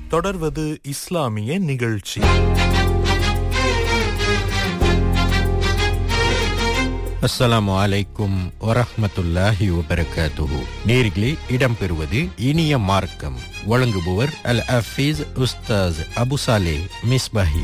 தொடர்வது இஸ்லாமிய நிகழ்ச்சி அஸ்ஸலாமு அலைக்கும் வரஹ்மத்துல்லாஹி வபரகாத்துஹு நேர்களே இடம்பெறுவது இனிய மார்க்கம் வழங்குபவர் அல் அஃபீஸ் உஸ்தாஸ் அபு சாலே மிஸ்பஹி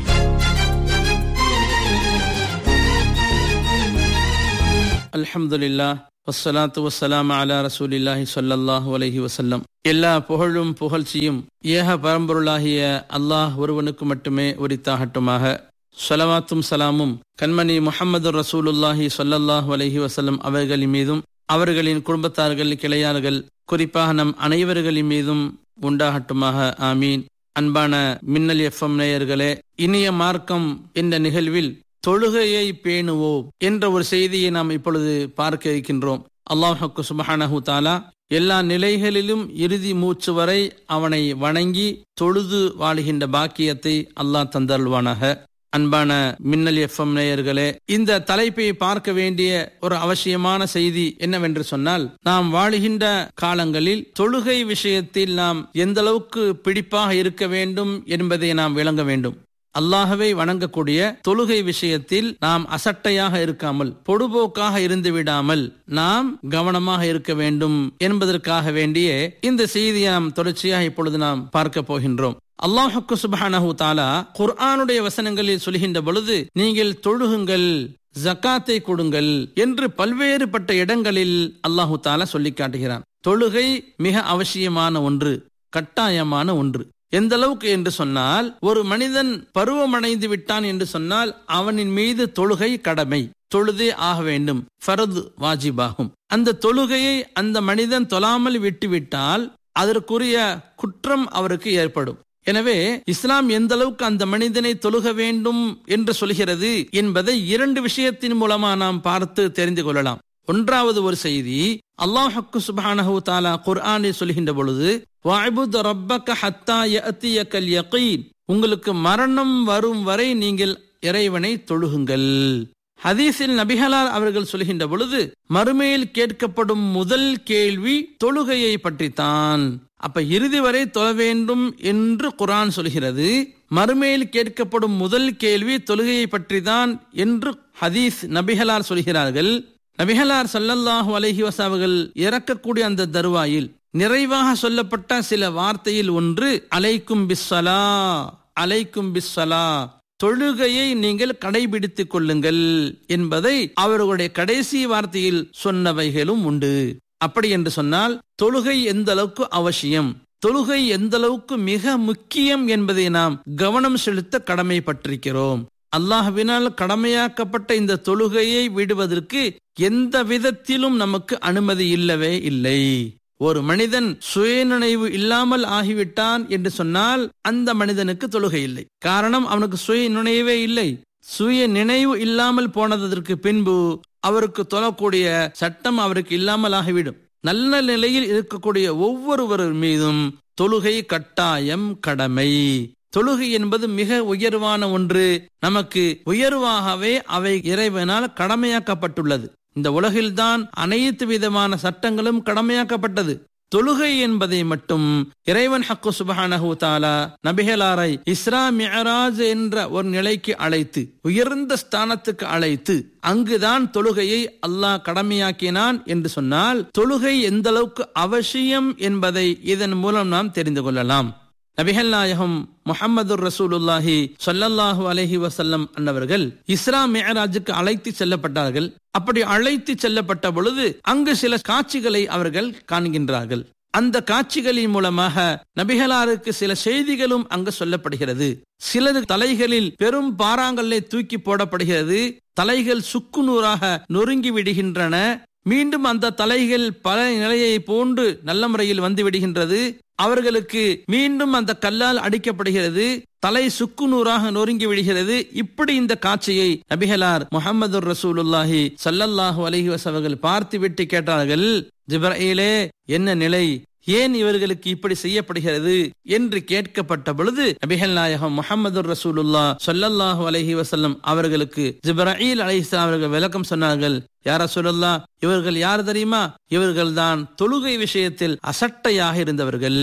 அல்ஹம்துலில்லா வஸ்ஸலாத்து வஸ்ஸலாம் அலா ரசூலில்லாஹி ஸல்லல்லாஹு அலைஹி வஸல்லம் எல்லா புகழும் புகழ்ச்சியும் ஏக பரம்பொருளாகிய அல்லாஹ் ஒருவனுக்கு மட்டுமே உரித்தாகட்டுமாக ஸலவாத்தும் சலாமும் கண்மணி முஹம்மது ரசூலுல்லாஹி ஸல்லல்லாஹு அலைஹி வஸல்லம் அவர்களின் மீதும் அவர்களின் குடும்பத்தார்கள் கிளையார்கள் குறிப்பாக நம் அனைவர்களின் மீதும் உண்டாகட்டுமாக ஆமீன் அன்பான மின்னல் எஃப்எம் நேயர்களே இனிய மார்க்கம் என்ற நிகழ்வில் தொழுகையை பேணுவோம் என்ற ஒரு செய்தியை நாம் இப்பொழுது பார்க்க இருக்கின்றோம் அல்லாஹு சுபஹானஹு தாலா எல்லா நிலைகளிலும் இறுதி மூச்சு வரை அவனை வணங்கி தொழுது வாழுகின்ற பாக்கியத்தை அல்லாஹ் தந்தருள்வானாக அன்பான மின்னல் எஃப்எம் நேயர்களே இந்த தலைப்பை பார்க்க வேண்டிய ஒரு அவசியமான செய்தி என்னவென்று சொன்னால் நாம் வாழுகின்ற காலங்களில் தொழுகை விஷயத்தில் நாம் எந்த அளவுக்கு பிடிப்பாக இருக்க வேண்டும் என்பதை நாம் விளங்க வேண்டும் அல்லாஹவை வணங்கக்கூடிய தொழுகை விஷயத்தில் நாம் அசட்டையாக இருக்காமல் பொடுபோக்காக இருந்து விடாமல் நாம் கவனமாக இருக்க வேண்டும் என்பதற்காக வேண்டிய இந்த செய்தியை நாம் தொடர்ச்சியாக இப்பொழுது நாம் பார்க்க போகின்றோம் அல்லாஹுக்கு சுபஹானஹு தாலா குர்ஆனுடைய வசனங்களில் சொல்கின்ற பொழுது நீங்கள் தொழுகுங்கள் ஜக்காத்தை கொடுங்கள் என்று பல்வேறுபட்ட இடங்களில் அல்லாஹு தாலா சொல்லி காட்டுகிறான் தொழுகை மிக அவசியமான ஒன்று கட்டாயமான ஒன்று எந்த அளவுக்கு என்று சொன்னால் ஒரு மனிதன் பருவமடைந்து விட்டான் என்று சொன்னால் அவனின் மீது தொழுகை கடமை தொழுதே ஆக வேண்டும் ஃபரது வாஜிபாகும் அந்த தொழுகையை அந்த மனிதன் தொழாமல் விட்டுவிட்டால் அதற்குரிய குற்றம் அவருக்கு ஏற்படும் எனவே இஸ்லாம் எந்த அளவுக்கு அந்த மனிதனை தொழுக வேண்டும் என்று சொல்கிறது என்பதை இரண்டு விஷயத்தின் மூலமா நாம் பார்த்து தெரிந்து கொள்ளலாம் ஒன்றாவது ஒரு செய்தி அல்லாஹக்கு சுபானஹு தாலா குர்ஆனில் சொல்கின்ற பொழுது வாய்புத் ரப்பக ஹத்தா யஅத்தியக்கல் யகீன் உங்களுக்கு மரணம் வரும் வரை நீங்கள் இறைவனை தொழுகுங்கள் ஹதீஸில் நபிகளார் அவர்கள் சொல்கின்ற பொழுது மறுமையில் கேட்கப்படும் முதல் கேள்வி தொழுகையை பற்றித்தான் அப்ப இறுதி வரை தொழ வேண்டும் என்று குரான் சொல்கிறது மறுமையில் கேட்கப்படும் முதல் கேள்வி தொழுகையை பற்றிதான் என்று ஹதீஸ் நபிகளார் சொல்கிறார்கள் நபிகளார் சல்லல்லாஹு அலஹி வசாவுகள் இறக்கக்கூடிய அந்த தருவாயில் நிறைவாக சொல்லப்பட்ட சில வார்த்தையில் ஒன்று அலைக்கும் பிஸ்ஸலா அலைக்கும் பிஸ்ஸலா தொழுகையை நீங்கள் கடைபிடித்துக் கொள்ளுங்கள் என்பதை அவர்களுடைய கடைசி வார்த்தையில் சொன்னவைகளும் உண்டு அப்படி என்று சொன்னால் தொழுகை எந்த அளவுக்கு அவசியம் தொழுகை எந்த அளவுக்கு மிக முக்கியம் என்பதை நாம் கவனம் செலுத்த கடமைப்பட்டிருக்கிறோம் அல்லாஹ்வினால் கடமையாக்கப்பட்ட இந்த தொழுகையை விடுவதற்கு எந்த விதத்திலும் நமக்கு அனுமதி இல்லவே இல்லை ஒரு மனிதன் சுயநினைவு இல்லாமல் ஆகிவிட்டான் என்று சொன்னால் அந்த மனிதனுக்கு தொழுகை இல்லை காரணம் அவனுக்கு சுய நினைவே இல்லை சுய நினைவு இல்லாமல் போனதற்கு பின்பு அவருக்கு தொழக்கூடிய சட்டம் அவருக்கு இல்லாமல் ஆகிவிடும் நல்ல நிலையில் இருக்கக்கூடிய ஒவ்வொருவர் மீதும் தொழுகை கட்டாயம் கடமை தொழுகை என்பது மிக உயர்வான ஒன்று நமக்கு உயர்வாகவே அவை இறைவனால் கடமையாக்கப்பட்டுள்ளது இந்த உலகில்தான் அனைத்து விதமான சட்டங்களும் கடமையாக்கப்பட்டது தொழுகை என்பதை மட்டும் இறைவன் ஹக்கு சுபஹானஹு தாலா நபிகளாரை இஸ்ரா மியராஜ் என்ற ஒரு நிலைக்கு அழைத்து உயர்ந்த ஸ்தானத்துக்கு அழைத்து அங்குதான் தொழுகையை அல்லாஹ் கடமையாக்கினான் என்று சொன்னால் தொழுகை எந்த அளவுக்கு அவசியம் என்பதை இதன் மூலம் நாம் தெரிந்து கொள்ளலாம் நபிகள் நாயகம் முகமது ரசூலுல்லாஹி சொல்லல்லாஹு அலஹி வசல்லம் அன்னவர்கள் இஸ்ரா மேராஜுக்கு அழைத்து செல்லப்பட்டார்கள் அப்படி அழைத்து செல்லப்பட்ட பொழுது அங்கு சில காட்சிகளை அவர்கள் காண்கின்றார்கள் அந்த காட்சிகளின் மூலமாக நபிகளாருக்கு சில செய்திகளும் அங்கு சொல்லப்படுகிறது சிலது தலைகளில் பெரும் பாறாங்கல்லை தூக்கி போடப்படுகிறது தலைகள் சுக்குநூறாக நொறுங்கி விடுகின்றன மீண்டும் அந்த தலைகள் பல நிலையை போன்று நல்ல முறையில் வந்து விடுகின்றது அவர்களுக்கு மீண்டும் அந்த கல்லால் அடிக்கப்படுகிறது தலை சுக்குநூறாக நொறுங்கி விடுகிறது இப்படி இந்த காட்சியை நபிகளார் முகமது ரசூலுல்லாஹி சல்லல்லாஹு அலஹி வசவர்கள் பார்த்து விட்டு கேட்டார்கள் ஜிப்ரீலே என்ன நிலை ஏன் இவர்களுக்கு இப்படி செய்யப்படுகிறது என்று கேட்கப்பட்ட பொழுது நபிகள் நாயகம் முகமது ரசூலுல்லா சொல்லல்லாஹு அலஹி வசல்லம் அவர்களுக்கு ஜிப்ரீல் அலிஸ்லாம் அவர்கள் விளக்கம் சொன்னார்கள் யார சொல்லல்லா இவர்கள் யார் தெரியுமா இவர்கள் தான் தொழுகை விஷயத்தில் அசட்டையாக இருந்தவர்கள்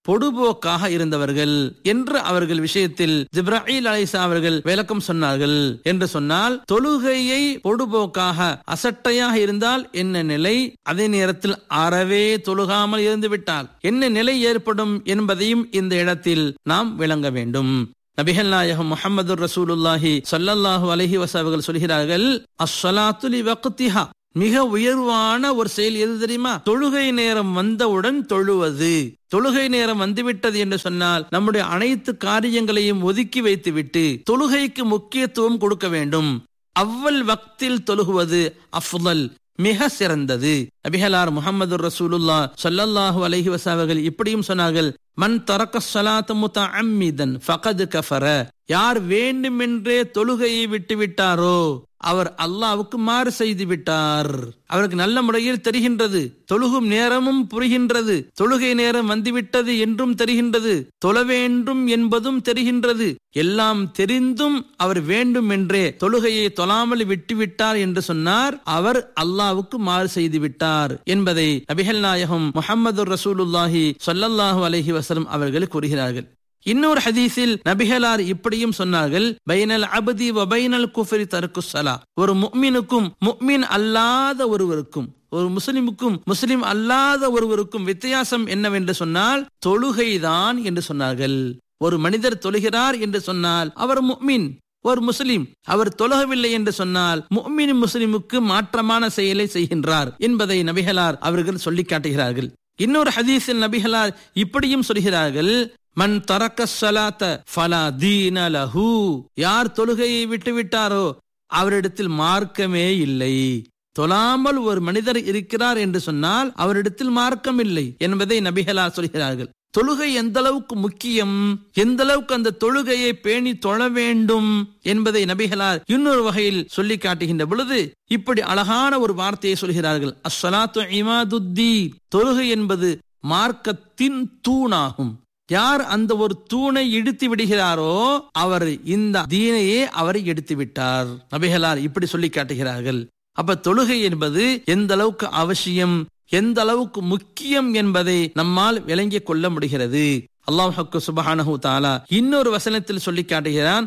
பொடுபோக்காக இருந்தவர்கள் என்று அவர்கள் விஷயத்தில் ஜிப்ராஹில் அலைசா அவர்கள் விளக்கம் சொன்னார்கள் என்று சொன்னால் தொழுகையை பொடுபோக்காக அசட்டையாக இருந்தால் என்ன நிலை அதே நேரத்தில் அறவே தொழுகாமல் இருந்து விட்டால் என்ன நிலை ஏற்படும் என்பதையும் இந்த இடத்தில் நாம் விளங்க வேண்டும் நபிகள் நாயகம் முகமது ரசூலுல்லாஹி சல்லல்லாஹு அலஹி வசாவர்கள் சொல்கிறார்கள் அஸ்ஸலாத்துலி வக்திஹா மிக உயர்வான ஒரு செயல் எது தெரியுமா தொழுகை நேரம் வந்தவுடன் தொழுவது தொழுகை நேரம் வந்துவிட்டது என்று சொன்னால் நம்முடைய அனைத்து காரியங்களையும் ஒதுக்கி வைத்துவிட்டு தொழுகைக்கு முக்கியத்துவம் கொடுக்க வேண்டும் அவ்வல் வக்தில் தொழுகுவது அஃதல் மிக சிறந்தது நபிகளார் முகமது ரசூலுல்லா சொல்லல்லாஹு அலஹி வசாவர்கள் இப்படியும் சொன்னார்கள் மன் தரக்க சலாத்த முத்த அம்மிதன் ஃபகது கஃபர யார் வேண்டுமென்றே தொழுகையை விட்டு விட்டாரோ அவர் அல்லாவுக்கு மாறு செய்து விட்டார் அவருக்கு நல்ல முறையில் தெரிகின்றது தொழுகும் நேரமும் புரிகின்றது தொழுகை நேரம் வந்துவிட்டது என்றும் தெரிகின்றது தொழ வேண்டும் என்பதும் தெரிகின்றது எல்லாம் தெரிந்தும் அவர் வேண்டும் என்றே தொழுகையை தொழாமல் விட்டுவிட்டார் என்று சொன்னார் அவர் அல்லாவுக்கு மாறு செய்து விட்டார் என்பதை நபிகள் நாயகம் முகமது ரசூலுல்லாஹி சொல்லல்லாஹு அலஹி வசலம் அவர்கள் கூறுகிறார்கள் இன்னொரு ஹதீஸில் நபிகளார் இப்படியும் சொன்னார்கள் பைனல் அபதி வபைனல் குஃபரி தருக்கு சலா ஒரு முக்மினுக்கும் முக்மின் அல்லாத ஒருவருக்கும் ஒரு முஸ்லிமுக்கும் முஸ்லிம் அல்லாத ஒருவருக்கும் வித்தியாசம் என்னவென்று சொன்னால் தொழுகைதான் என்று சொன்னார்கள் ஒரு மனிதர் தொழுகிறார் என்று சொன்னால் அவர் முக்மின் ஒரு முஸ்லிம் அவர் தொழகவில்லை என்று சொன்னால் முக்மின் முஸ்லிமுக்கு மாற்றமான செயலை செய்கின்றார் என்பதை நபிகளார் அவர்கள் சொல்லி காட்டுகிறார்கள் இன்னொரு ஹதீஸில் நபிகளார் இப்படியும் சொல்கிறார்கள் மன் தரக்க சலாத்த ஃபலா தீன லஹு யார் தொழுகையை விட்டு விட்டாரோ அவரிடத்தில் மார்க்கமே இல்லை தொழாமல் ஒரு மனிதர் இருக்கிறார் என்று சொன்னால் அவரிடத்தில் மார்க்கம் இல்லை என்பதை நபிகளா சொல்கிறார்கள் தொழுகை எந்த அளவுக்கு முக்கியம் எந்த அளவுக்கு அந்த தொழுகையை பேணி தொழ வேண்டும் என்பதை நபிகளார் இன்னொரு வகையில் சொல்லி காட்டுகின்ற பொழுது இப்படி அழகான ஒரு வார்த்தையை சொல்கிறார்கள் அஸ்ஸலாத்து இமாதுத்தீ தொழுகை என்பது மார்க்கத்தின் தூணாகும் யார் அந்த ஒரு தூணை இடித்து விடுகிறாரோ அவர் இந்த தீனையே அவரை எடுத்து விட்டார் நபிகளார் இப்படி சொல்லி காட்டுகிறார்கள் அப்ப தொழுகை என்பது எந்த அளவுக்கு அவசியம் எந்த அளவுக்கு முக்கியம் என்பதை நம்மால் விளங்கிக் கொள்ள முடிகிறது அல்லாஹுக்கு சுபஹானஹு தாலா இன்னொரு வசனத்தில் சொல்லி காட்டுகிறான்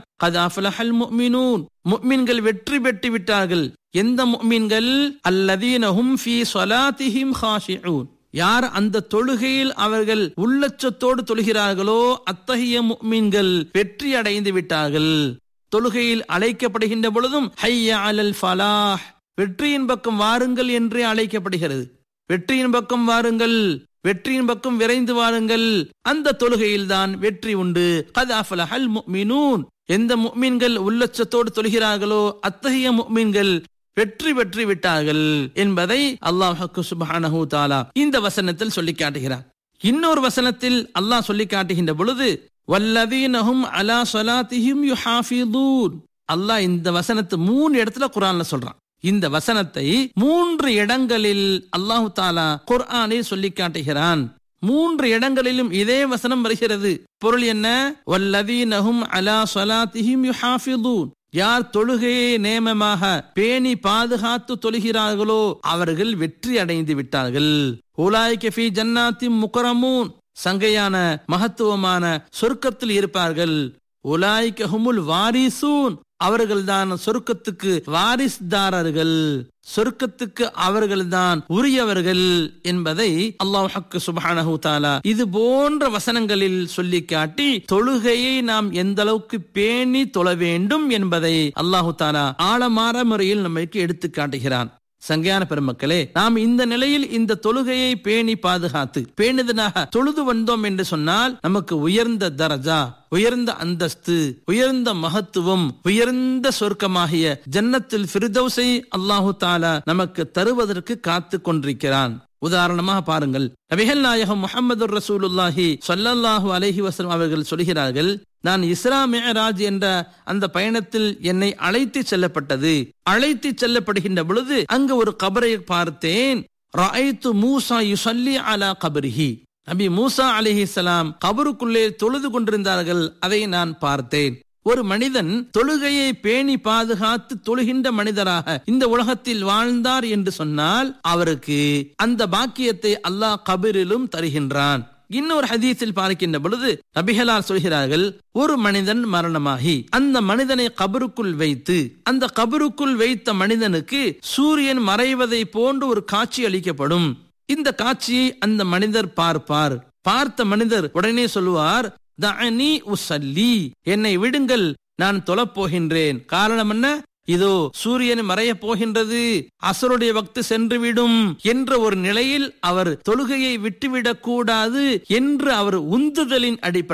முக்மீன்கள் வெற்றி பெற்று விட்டார்கள் எந்த முக்மீன்கள் அல்லதீனஹும் ஃபீ ஸலாத்திஹிம் ஹாஷிஊன் யார் அந்த தொழுகையில் அவர்கள் உள்ளச்சத்தோடு தொழுகிறார்களோ அத்தகைய முக்மீன்கள் வெற்றி அடைந்து விட்டார்கள் தொழுகையில் அழைக்கப்படுகின்ற பொழுதும் ஹையா அலல் ஃபலாஹ் வெற்றியின் பக்கம் வாருங்கள் என்றே அழைக்கப்படுகிறது வெற்றியின் பக்கம் வாருங்கள் வெற்றியின் பக்கம் விரைந்து வாருங்கள் அந்த தொழுகையில் தான் வெற்றி உண்டு கதாஃபலஹல் முக்மினூன் எந்த முக்மீன்கள் உள்ளச்சத்தோடு தொழுகிறார்களோ அத்தகைய முக்மீன்கள் வெற்றி பெற்று விட்டார்கள் என்பதை அல்லாஹு சுபஹானஹு தாலா இந்த வசனத்தில் சொல்லி காட்டுகிறார் இன்னொரு வசனத்தில் அல்லாஹ் சொல்லி காட்டுகின்ற பொழுது வல்லதீனஹும் அலா சலாத்திஹிம் யுஹாஃபிதூன் அல்லாஹ் இந்த வசனத்தை மூணு இடத்துல குரான்ல சொல்றான் இந்த வசனத்தை மூன்று இடங்களில் அல்லாஹு தாலா குர்ஆனில் சொல்லி காட்டுகிறான் மூன்று இடங்களிலும் இதே வசனம் வருகிறது பொருள் என்ன வல்லதீனஹும் அலா சலாத்திஹிம் யுஹாஃபிதூன் யார் தொழுகையை நேமமாக பேணி பாதுகாத்து தொழுகிறார்களோ அவர்கள் வெற்றி அடைந்து விட்டார்கள் உலாய்கி ஜன்னாத்தி முக்கரமூன் சங்கையான மகத்துவமான சொர்க்கத்தில் இருப்பார்கள் உலாய்கஹுமுல் வாரிசூன் அவர்கள்தான் சொர்க்கத்துக்கு வாரிஸ்தாரர்கள் சொர்க்கத்துக்கு அவர்கள்தான் உரியவர்கள் என்பதை அல்லாஹ் சுபஹானஹு தாலா இது போன்ற வசனங்களில் சொல்லி காட்டி தொழுகையை நாம் எந்த அளவுக்கு பேணி தொழ வேண்டும் என்பதை அல்லாஹு தாலா ஆழமாற முறையில் நமக்கு எடுத்து காட்டுகிறான் சங்கையான பெருமக்களே நாம் இந்த நிலையில் இந்த தொழுகையை பேணி பாதுகாத்து பேணுதனாக தொழுது வந்தோம் என்று சொன்னால் நமக்கு உயர்ந்த தரஜா உயர்ந்த அந்தஸ்து உயர்ந்த மகத்துவம் உயர்ந்த சொர்க்கமாகிய ஜன்னத்தில் ஃபிர்தௌஸை அல்லாஹு தாலா நமக்கு தருவதற்கு காத்து கொண்டிருக்கிறான் உதாரணமாக பாருங்கள் நபிகள் நாயகம் முகமது ரசூலுல்லாஹி சொல்லல்லாஹு அலஹி வசலம் அவர்கள் சொல்கிறார்கள் நான் இஸ்ரா மேராஜ் என்ற அந்த பயணத்தில் என்னை அழைத்து செல்லப்பட்டது அழைத்து செல்லப்படுகின்ற பொழுது அங்கு ஒரு கபரை பார்த்தேன் ராய்த்து மூசா யுசல்லி அலா கபரிஹி நபி மூசா அலிஹிசலாம் கபருக்குள்ளே தொழுது கொண்டிருந்தார்கள் அதை நான் பார்த்தேன் ஒரு மனிதன் தொழுகையை பேணி பாதுகாத்து தொழுகின்ற மனிதராக இந்த உலகத்தில் வாழ்ந்தார் என்று சொன்னால் அவருக்கு அந்த பாக்கியத்தை அல்லாஹ் கபிரிலும் தருகின்றான் இன்னொரு ஹதீஸில் பார்க்கின்ற பொழுது நபிகளார் சொல்கிறார்கள் ஒரு மனிதன் மரணமாகி அந்த மனிதனை கபருக்குள் வைத்து அந்த கபருக்குள் வைத்த மனிதனுக்கு சூரியன் மறைவதை போன்று ஒரு காட்சி அளிக்கப்படும் இந்த காட்சியை அந்த மனிதர் பார்ப்பார் பார்த்த மனிதர் உடனே சொல்லுவார் தஅனி உசல்லி என்னை விடுங்கள் நான் தொழப் போகின்றேன் காரணம் என்ன இதோ சூரியன் மறையப் போகின்றது அசருடைய வக்து சென்றுவிடும் என்ற ஒரு நிலையில் அவர் தொழுகையை விட்டுவிடக் கூடாது என்று அவர் உந்துதலின் அடிப்படை